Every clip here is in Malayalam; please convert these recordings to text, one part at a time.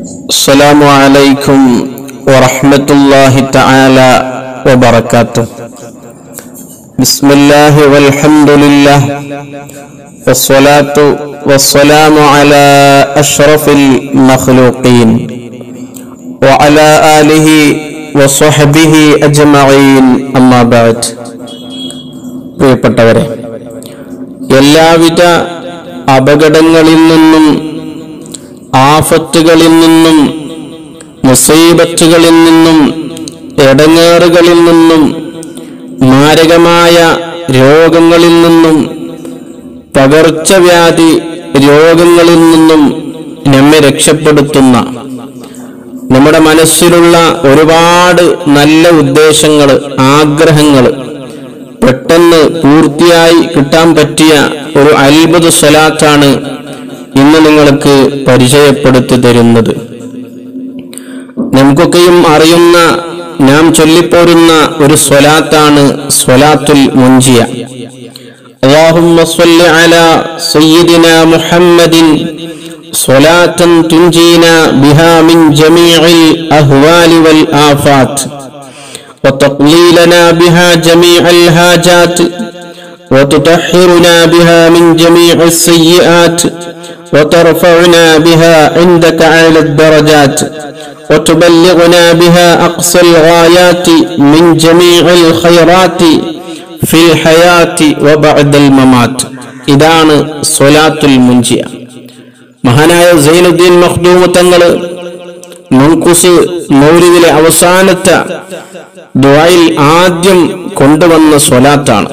السلام عليكم ورحمة الله تعالى وبركاته بسم الله والحمد لله والصلاة والسلام على أشرف المخلوقين وعلى آله وصحبه أجمعين أما بعد പ്രിയപ്പെട്ടവരെ എല്ലാവിധ അപകടങ്ങളിൽ നിന്നും ആഫത്തുകളിൽ നിന്നും മുസീബത്തുകളിൽ നിന്നും ഇടങ്ങേറുകളിൽ നിന്നും മാരകമായ രോഗങ്ങളിൽ നിന്നും പകർച്ചവ്യാധി രോഗങ്ങളിൽ നിന്നും നമ്മെ രക്ഷപ്പെടുത്തുന്ന നമ്മുടെ മനസ്സിലുള്ള ഒരുപാട് നല്ല ഉദ്ദേശങ്ങൾ ആഗ്രഹങ്ങൾ പെട്ടെന്ന് പൂർത്തിയായി കിട്ടാൻ പറ്റിയ ഒരു അത്ഭുത സ്വലാത്താണ് ഇന്ന് നിങ്ങൾക്ക് പരിചയപ്പെടുത്തി തരുന്നത് നമുക്കൊക്കെയും അറിയുന്ന നാം ചൊല്ലിപ്പോരുന്ന ഒരു സ്വലാത്താണ് സ്വലാത്തുൽ മുഞ്ചിയ اللهم صل على سيدنا محمد صلاة تنجينا بها من جميع الأهوال والآفات وتقضي لنا بها جميع الهاجات وتطهرنا بها من جميع السيئات وترفعنا بها عندك أعلى الدرجات وتبلغنا بها أقصى الغايات من جميع الخيرات في الحياة وبعد الممات ഇതാണ് സ്വലാത്തുൽ മുഞ്ചിയ മഹാനായ സൈനുദ്ദീൻ മഖ്ദൂമ തങ്ങള് മുൻകുസ് മൗലിദിലെ അവസാനത്തെ ദുആയിൽ ആദ്യം കൊണ്ടുവന്ന സ്വലാത്താണ്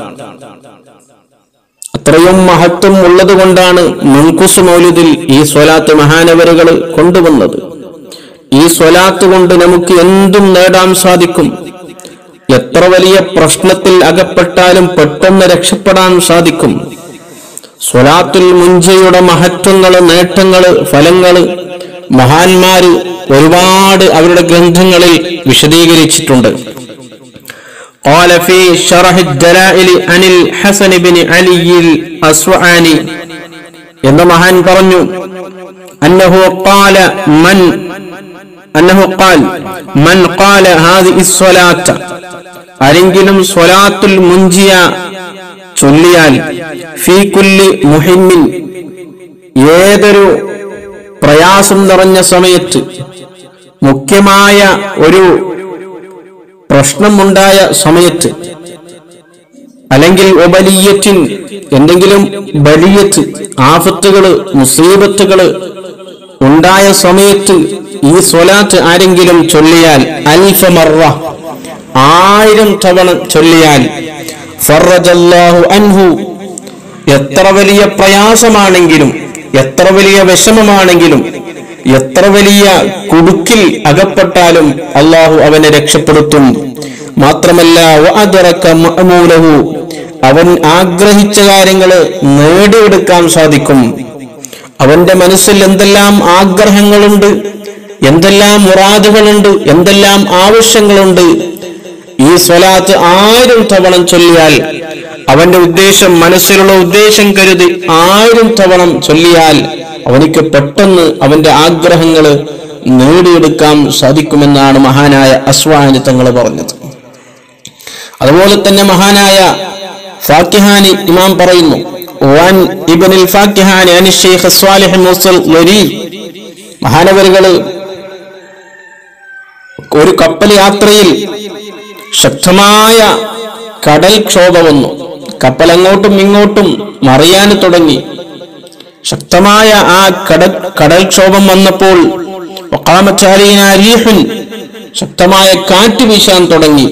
അത്രയും മഹത്വം ഉള്ളത് കൊണ്ടാണ് മുൻകുസ് മൗലിദിൽ ഈ സ്വലാത്ത് മഹാനവരുകൾ കൊണ്ടുവന്നത് ഈ സ്വലാത്ത് കൊണ്ട് നമുക്ക് എന്തും നേടാൻ സാധിക്കും എത്ര വലിയ പ്രശ്നത്തിൽ അകപ്പെട്ടാലും പെട്ടെന്ന് രക്ഷപ്പെടാൻ സാധിക്കും സ്വലാത്തുൽ മുഞ്ചയുടെ മഹത്വങ്ങള് നേട്ടങ്ങള് ഫലങ്ങള് മഹാന്മാര് ഒരുപാട് അവരുടെ ഗ്രന്ഥങ്ങളിൽ വിശദീകരിച്ചിട്ടുണ്ട് قال في شرح الدلائل عن الحسن بن علي الأسوعاني എന്ന മഹാൻ പറഞ്ഞു أنه قال من أنه قال من قال هذه الصلاة ആരെങ്കിലും സ്വലാത്തുൽ മുഞ്ചിയ ചൊല്ലിയാൽ ഫീ കുല്ലി മുഹിമ്മിൻ ഏതൊരു പ്രയാസം നിറഞ്ഞ സമയത്ത് മുഖ്യമായ ഒരു പ്രശ്നമുണ്ടായ സമയത്ത് അല്ലെങ്കിൽ ഒബലിയറ്റിൻ എന്തെങ്കിലും ബലിയത്ത് ആഫത്തുകള് മുസീബത്തുകള് ഉണ്ടായ സമയത്ത് ഈ സ്വലാത്ത് ആരെങ്കിലും ചൊല്ലിയാൽ അൽഫമറ ആയിരം തവണ ചൊല്ലിയാൽ ഫറജല്ലാഹു അൻഹു എത്ര വലിയ പ്രയാസമാണെങ്കിലും എത്ര വലിയ വിഷമമാണെങ്കിലും എത്ര വലിയ കുടുക്കിൽ അകപ്പെട്ടാലും അള്ളാഹു അവനെ രക്ഷപ്പെടുത്തും മാത്രമല്ല വഅദറക മഅമൂലഹു അവൻ ആഗ്രഹിച്ച കാര്യങ്ങള് നേടിയെടുക്കാൻ സാധിക്കും അവന്റെ മനസ്സിൽ എന്തെല്ലാം ആഗ്രഹങ്ങളുണ്ട് എന്തെല്ലാം മുറാദുകളുണ്ട് എന്തെല്ലാം ആവശ്യങ്ങളുണ്ട് ഈ സ്വലാത്ത് ആയിരം തവണ ചൊല്ലിയാൽ അവന്റെ ഉദ്ദേശം മനസ്സിലുള്ള ഉദ്ദേശം കരുതി ആയിരം തവണ ചൊല്ലിയാൽ അവനിക്ക് പെട്ടെന്ന് അവന്റെ ആഗ്രഹങ്ങൾ നേടിയെടുക്കാൻ സാധിക്കുമെന്നാണ് മഹാനായ അസ്വാനി തങ്ങൾ പറഞ്ഞത് അതുപോലെ തന്നെ മഹാനായ ഫാക്കിഹാനി ഇമാം പറയുന്നു വൻ ഇബനിൽ ഫാക്കിഹാനി അനി ഷെയ്ഖ് സ്വാലിഹ് മുസൽ ലരി മഹാനവരുകള് ഒരു കപ്പൽ യാത്രയിൽ ശക്തമായ കടൽ ക്ഷോഭ വന്നു കപ്പൽ അങ്ങോട്ടും ഇങ്ങോട്ടും മറിയാൻ തുടങ്ങി ശക്തമായ ആ കടൽ കടൽക്ഷോഭം വന്നപ്പോൾ റീഹുൻ ശക്തമായ കാറ്റ് വീശാൻ തുടങ്ങി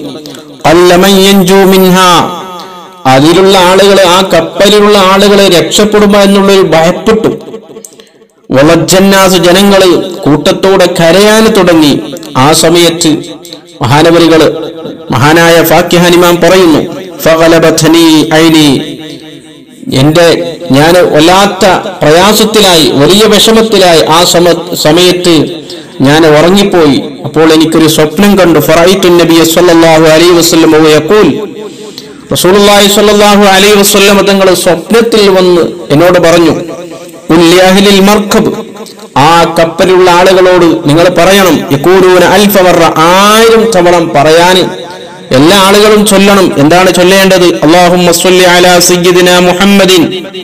അതിലുള്ള ആളുകളെ ആ കപ്പലിലുള്ള ആളുകളെ രക്ഷപ്പെടുമോ എന്നുള്ളൊരു ഭയപ്പെട്ടു വളജന്നാസ് ജനങ്ങള് കൂട്ടത്തോടെ കരയാൻ തുടങ്ങി ആ സമയത്ത് മഹാനവരികള് മഹാനായ ഫാക്കിഹാനിമാൻ പറയുന്നു ഫഗലബഥനി ഐനി എന്റെ ഞാൻ വല്ലാത്ത പ്രയാസത്തിലായി വലിയ വിഷമത്തിലായി ആ സമ സമയത്ത് ഞാൻ ഉറങ്ങിപ്പോയി അപ്പോൾ എനിക്കൊരു സ്വപ്നം കണ്ടു ഫറൈത്തു നബി സല്ലല്ലാഹു അലൈഹി വസല്ലം യഖൂൽ റസൂലുള്ളാഹി സ്വല്ലല്ലാഹു അലൈഹി വസല്ലം തങ്ങൾ സ്വപ്നത്തിൽ വന്ന് എന്നോട് പറഞ്ഞു ഉല്യാഹിലിൽ മർക്കബ് ആ കപ്പലിലുള്ള ആളുകളോട് നിങ്ങൾ പറയണം യക്കൂലൂന അൽഫവർറ ആയിരം തവണ പറയാൻ എല്ലാ ആളുകളും ചൊല്ലണം എന്താണ് ചൊല്ലേണ്ടത് അള്ളാഹുമ്മ സ്വല്ലി അലാ സയ്യിദിന മുഹമ്മദിൻ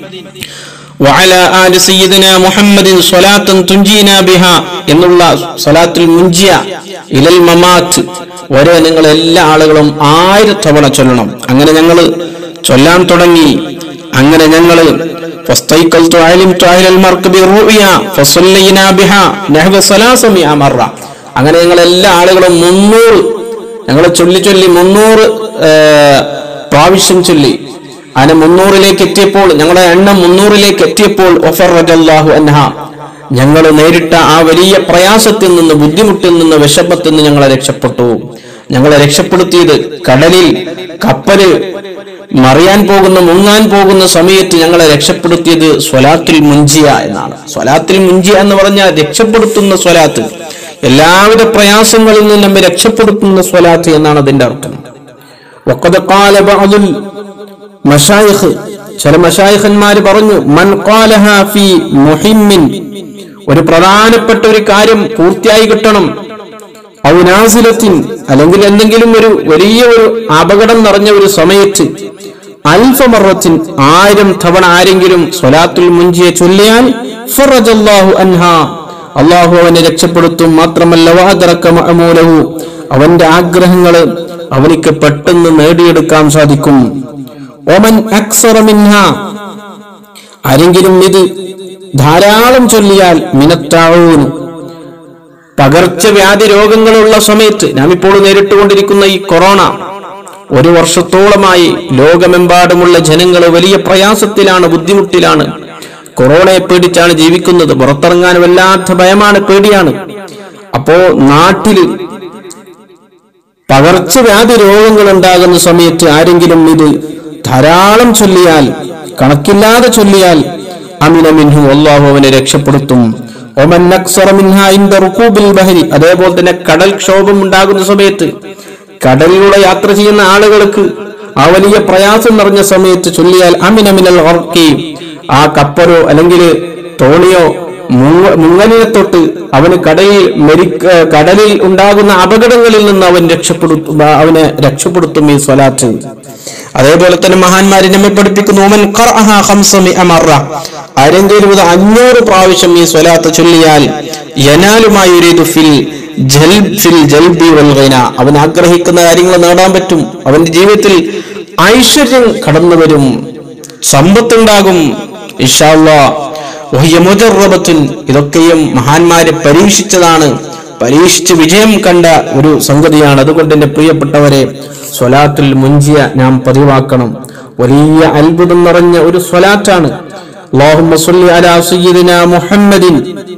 وعلى آل سيدنا محمد صلاة تنجينا بها എന്നുള്ള സ്വലാത്തുൽ മുഞ്ചിയ ഇലൽ മമാത്ത് വരെ നിങ്ങൾ എല്ലാ ആളുകളും ആയിരം തവണ ചൊല്ലണം അങ്ങനെ ഞങ്ങൾ ചൊല്ലാൻ തുടങ്ങി അങ്ങനെ ഞങ്ങൾ فاستيقظت علمت أهل المركب الرؤيا فصلينا بها نحو ثلاثمائة مرة അങ്ങനെ ഞങ്ങൾ എല്ലാ ആളുകളും മുന്നൂറ് ഞങ്ങൾ ചൊല്ലി ചൊല്ലി മുന്നൂറ് ഏർ, പ്രാവശ്യം ചൊല്ലി അങ്ങനെ മുന്നൂറിലേക്ക് എത്തിയപ്പോൾ ഞങ്ങളുടെ എണ്ണം മുന്നൂറിലേക്ക് എത്തിയപ്പോൾ ഒഫർ റജല്ലാഹു അൻഹ ഞങ്ങൾ നേരിട്ട ആ വലിയ പ്രയാസത്തിൽ നിന്ന് ബുദ്ധിമുട്ടിൽ നിന്ന് വിഷമത്തിൽ നിന്ന് ഞങ്ങളെ രക്ഷപ്പെട്ടു ഞങ്ങളെ രക്ഷപ്പെടുത്തിയത് കടലിൽ കപ്പല് മറിയാൻ പോകുന്ന മുങ്ങാൻ പോകുന്ന സമയത്ത് ഞങ്ങളെ രക്ഷപ്പെടുത്തിയത് സ്വലാത്തിൽ മുഞ്ചിയ എന്നാണ് സ്വലാത്തിൽ മുഞ്ചിയ എന്ന് പറഞ്ഞാൽ രക്ഷപ്പെടുത്തുന്ന സ്വലാത്ത് എല്ലാവിധ പ്രയാസങ്ങളിൽ നിന്നും നമ്മെ രക്ഷപ്പെടുത്തുന്ന സ്വലാത്ത് എന്നാണ് അതിന്റെ അർത്ഥം وقد قال بعض المشايخ ചില മഷായിഖന്മാര് പറഞ്ഞു മൻ ഖാലഹ ഫി മുഹിമ്മിൻ ഒരു പ്രധാനപ്പെട്ട ഒരു കാര്യം പൂർത്തിയായി കിട്ടണം ഔ നാസിലത്തിൻ അല്ലെങ്കിൽ എന്തെങ്കിലും ഒരു വലിയ ഒരു അപകടം നിറഞ്ഞ ഒരു സമയത്ത് അൽഫമറത്തിൻ ആയിരം തവണ ആരെങ്കിലും സ്വലാത്തുൽ മുഞ്ചിയെ ചൊല്ലിയാൽ ഫറജല്ലാഹു അൻഹ അള്ളാഹു അവനെ രക്ഷപ്പെടുത്തും മാത്രമല്ല വാദറക്ക മഅമൂലഹു അവന്റെ ആഗ്രഹങ്ങള് അവനിക്ക് പെട്ടെന്ന് നേടിയെടുക്കാൻ സാധിക്കും ഒമൻ അക്സറ മിൻഹ ആരെങ്കിലും ഇത് ധാരാളം ചൊല്ലിയാൽ മിനത്താവൂന് പകർച്ചവ്യാധി രോഗങ്ങളുള്ള സമയത്ത് നാം ഇപ്പോൾ നേരിട്ടുകൊണ്ടിരിക്കുന്ന ഈ കൊറോണ ഒരു വർഷത്തോളമായി ലോകമെമ്പാടുമുള്ള ജനങ്ങൾ വലിയ പ്രയാസത്തിലാണ് ബുദ്ധിമുട്ടിലാണ് കൊറോണയെ പേടിച്ചാണ് ജീവിക്കുന്നത് പുറത്തിറങ്ങാൻ വല്ലാത്ത ഭയമാണ് പേടിയാണ് അപ്പോ നാട്ടില് പകർച്ചവ്യാധി രോഗങ്ങൾ ഉണ്ടാകുന്ന സമയത്ത് ആരെങ്കിലും ഇത് ധാരാളം ചൊല്ലിയാൽ കണക്കില്ലാതെ ചൊല്ലിയാൽ അമിന മിൻഹു അള്ളാഹു അവനെ രക്ഷപ്പെടുത്തും ഒമൻ അക്സറ മിൻഹ ഇൻദ റുകൂബിൽ ബഹരി അതേപോലെ തന്നെ കടൽ ക്ഷോഭം ഉണ്ടാകുന്ന സമയത്ത് കടലിലൂടെ യാത്ര ചെയ്യുന്ന ആളുകൾക്ക് ആ വലിയ പ്രയാസം നിറഞ്ഞ സമയത്ത് ചൊല്ലിയാൽ അമിന മിനൽ ഹർക്കി ആ കപ്പലോ അല്ലെങ്കിൽ തോണിയോ മുങ്ങ- മുങ്ങലിനെ തൊട്ട് അവന് കടലിൽ മെരിക്ക കടലിൽ ഉണ്ടാകുന്ന അപകടങ്ങളിൽ നിന്ന് അവൻ രക്ഷപ്പെടുത്തും അവനെ രക്ഷപ്പെടുത്തും ഈ സ്വലാത്ത് അതേപോലെ തന്നെ മഹാന്മാരെ നമ്മെ പഠിപ്പിക്കുന്നു ഉമൻ ഖറഅഹ ഖംസമിഅ മറ. ആരെങ്കിലും ഇത് അഞ്ഞൂറ് പ്രാവശ്യം ഈ സ്വലാത്ത് ചൊല്ലിയാൽ യനാലുമായി യുരീദു ഫിൽ ജൽ ഫിൽ ജൽബി വൽ ഗിന. അവൻ ആഗ്രഹിക്കുന്ന കാര്യങ്ങൾ നേടാൻ പറ്റും അവന്റെ ജീവിതത്തിൽ ഐശ്വര്യം കടന്നു വരും സമ്പത്തുണ്ടാകും ഇൻഷാല്ലാ വഹിയ മുജറബത്തുൻ ഇതൊക്കെയും മഹാന്മാരെ പരീക്ഷിച്ചതാണ് പരീക്ഷിച്ച് വിജയം കണ്ട ഒരു സംഗതിയാണ് അതുകൊണ്ട് എന്റെ പ്രിയപ്പെട്ടവരെ സ്വലാത്തുൽ മുഞ്ചിയ നാം പതിവാക്കണം വലിയ അത്ഭുതം നിറഞ്ഞ ഒരു സ്വലാറ്റാണ് അല്ലാഹുമ്മ സ്വല്ലി അലാ സയ്യിദിന മുഹമ്മദിൻ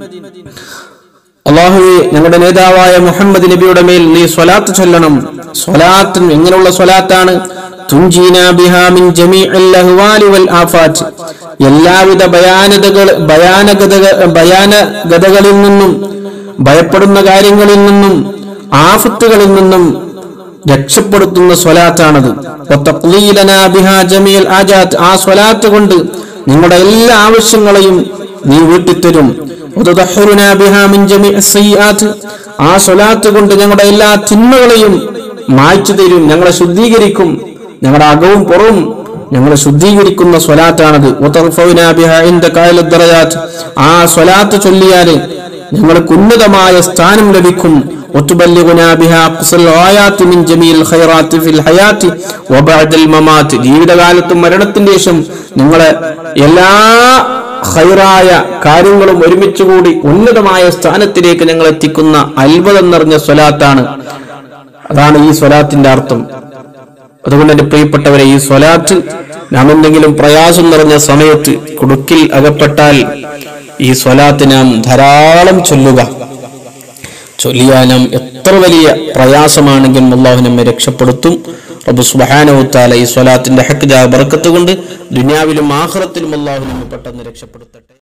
അള്ളാഹുവെ ഞങ്ങളുടെ നേതാവായ മുഹമ്മദ് നബിയുടെ മേൽ നീ സ്വലാത്ത് ചൊല്ലണം സ്വലാത്ത് എങ്ങനെയുള്ള സ്വലാത്താണ് തുഞ്ചീന ബിഹാ മിൻ ജമീഇൽ അഹ്വാലി വൽ ആഫാത്ത് എല്ലാവിധ ഭയാനതകൾ ഭയാനകത ഭയാനകതകളിൽ നിന്നും ഭയപ്പെടുന്ന കാര്യങ്ങളിൽ നിന്നും ആഫത്തുകളിൽ നിന്നും രക്ഷപ്പെടുത്തുന്ന സ്വലാത്താണത് വത്തഖ്ലീലനാ ബിഹാ ജമീൽ ആജാത്ത് ആ സ്വലാത്ത് കൊണ്ട് നിങ്ങളുടെ എല്ലാ ആവശ്യങ്ങളെയും നീ വീട്ടിത്തരും വതുദഹ്റുനാ ബിഹാ മിൻ ജമീഇ സയ്യിആത്ത് ആ സ്വലാത്ത് കൊണ്ട് ഞങ്ങളുടെ എല്ലാ തിന്മകളെയും മായ്ച്ചു തരും ഞങ്ങളെ ശുദ്ധീകരിക്കും ഞങ്ങളുടെ അകവും പുറവും ഞങ്ങളെ ശുദ്ധീകരിക്കുന്ന സ്വലാത്താണത് വതർഫൗനാ ബിഹാ ഇൻദ ഖായിലദ് ദറജാത്ത് ആ സ്വലാത്ത് ചൊല്ലിയാൽ ഞങ്ങൾക്ക് ഉന്നതമായ സ്ഥാനം ലഭിക്കും وتبلغنا بها أقصى الغايات من جميع الخيرات في الحياة وبعد الممات ജീവിതകാലത്തും മരണത്തിന്റെ ശേഷം നിങ്ങളെ എല്ലാ ഹൈറായ കാര്യങ്ങളും ഒരുമിച്ച് കൂടി ഉന്നതമായ സ്ഥാനത്തിലേക്ക് ഞങ്ങൾ എത്തിക്കുന്ന അത്ഭുതം നിറഞ്ഞ സ്വലാത്താണ് അതാണ് ഈ സ്വലാത്തിന്റെ അർത്ഥം അതുകൊണ്ട് എന്റെ പ്രിയപ്പെട്ടവരെ ഈ സ്വലാത്ത് നാം എന്തെങ്കിലും പ്രയാസം നിറഞ്ഞ സമയത്ത് കുടുക്കിൽ അകപ്പെട്ടാൽ ഈ സ്വലാത്ത് നാം ധാരാളം ചൊല്ലുക ചൊല്ലിയാൽ നാം എത്ര വലിയ പ്രയാസമാണെങ്കിലും അള്ളാഹു നമ്മെ രക്ഷപ്പെടുത്തും റബ്ബ് സുബ്ഹാനഹു തആല ഈ സ്വലാത്തിന്റെ ഹക്ക് ബർക്കത്ത് കൊണ്ട് ദുനിയാവിലും ആഖിറത്തിലും അള്ളാഹു നമ്മെ പെട്ടെന്ന് രക്ഷപ്പെടുത്തട്ടെ